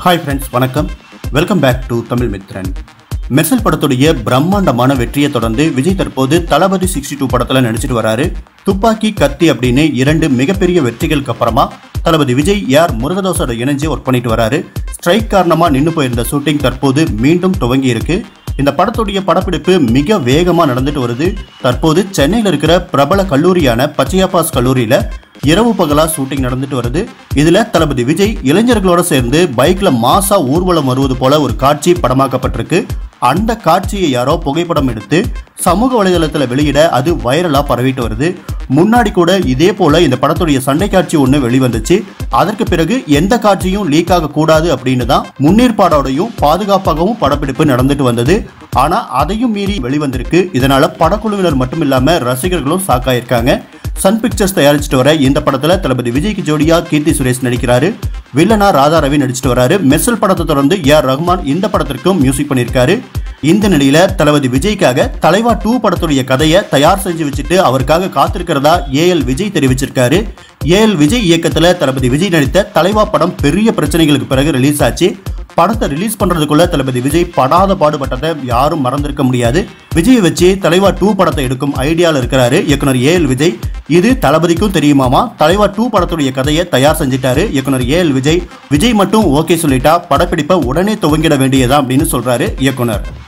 hi friends வணக்கம் welcome back to Tamil Mithran Mersal படத்துடைய பிரம்மாண்டமான வெற்றியை தொடர்ந்து விஜய் தற்போது தளபதி சிக்ஸ்டி டூ படத்துல நடிச்சிட்டு வராரு துப்பாக்கி கத்தி அப்படின்னு இரண்டு மிகப்பெரிய வெற்றிகளுக்கு அப்புறமா தளபதி விஜய் யார் முருகதாஸோட இணைஞ்சு ஒர்க் பண்ணிட்டு வராரு ஸ்ட்ரைக் காரணமா நின்று போயிருந்த ஷூட்டிங் தற்போது மீண்டும் துவங்கி இருக்கு இந்த படத்துடைய படப்பிடிப்பு மிக வேகமா நடந்துட்டு வருது தற்போது சென்னையில் இருக்கிற பிரபல கல்லூரியான பச்சையாபாஸ் கல்லூரியில இரவு பகலா ஷூட்டிங் நடந்துட்டு வருது இதுல தளபதி விஜய் இளைஞர்களோட சேர்ந்து பைக்ல மாசா ஊர்வலம் வருவது போல ஒரு காட்சி படமாக்கப்பட்டிருக்கு அந்த காட்சியை யாரோ புகைப்படம் எடுத்து சமூக வலைதளத்துல வெளியிட அது வைரலா பரவிட்டு வருது முன்னாடி கூட இதே போல இந்த படத்துடைய சண்டை காட்சி ஒன்று வெளிவந்துச்சு அதற்கு பிறகு எந்த காட்சியும் லீக் ஆக கூடாது அப்படின்னு தான் முன்னேற்பாடோடையும் பாதுகாப்பாகவும் படப்பிடிப்பு நடந்துட்டு வந்தது ஆனா அதையும் மீறி வெளிவந்திருக்கு இதனால படக்குழுவினர் மட்டும் இல்லாம ரசிகர்களும் சாக்காயிருக்காங்க சன் பிக்சர்ஸ் தயாரிச்சுட்டு வர இந்த படத்துல தளபதி விஜய்க்கு ஜோடியா கீர்த்தி சுரேஷ் நடிக்கிறாரு வில்லனா ராதா ரவி நடிச்சிட்டு வராரு மெர்சல் படத்தை தொடர்ந்து ஏஆர் ரஹ்மான் இந்த படத்திற்கும் மியூசிக் பண்ணியிருக்காரு இந்த நிலையில தளபதி விஜய்க்காக தலைவா டூ படத்துடைய கதையை தயார் செஞ்சு வச்சுட்டு அவருக்காக காத்திருக்கிறதா ஏஎல் விஜய் தெரிவிச்சிருக்காரு ஏஎல் விஜய் இயக்கத்துல தளபதி விஜய் நடித்த தலைவா படம் பெரிய பிரச்சனைகளுக்கு பிறகு ரிலீஸ் ஆச்சு படத்தை ரிலீஸ் பண்றதுக்குள்ள தளபதி விஜய் படாத பாடுபட்டதை யாரும் மறந்திருக்க முடியாது விஜய் வச்சு தலைவா டூ படத்தை எடுக்கும் ஐடியால இருக்கிறாரு இயக்குனர் ஏஎல் விஜய் இது தளபதிக்கும் தெரியுமாமா தலைவா டூ படத்துடைய கதையை தயார் செஞ்சிட்டாரு இயக்குனர் ஏஎல் விஜய் விஜய் மட்டும் ஓகே சொல்லிட்டா படப்பிடிப்பை உடனே துவங்கிட வேண்டியதா அப்படின்னு சொல்றாரு இயக்குனர்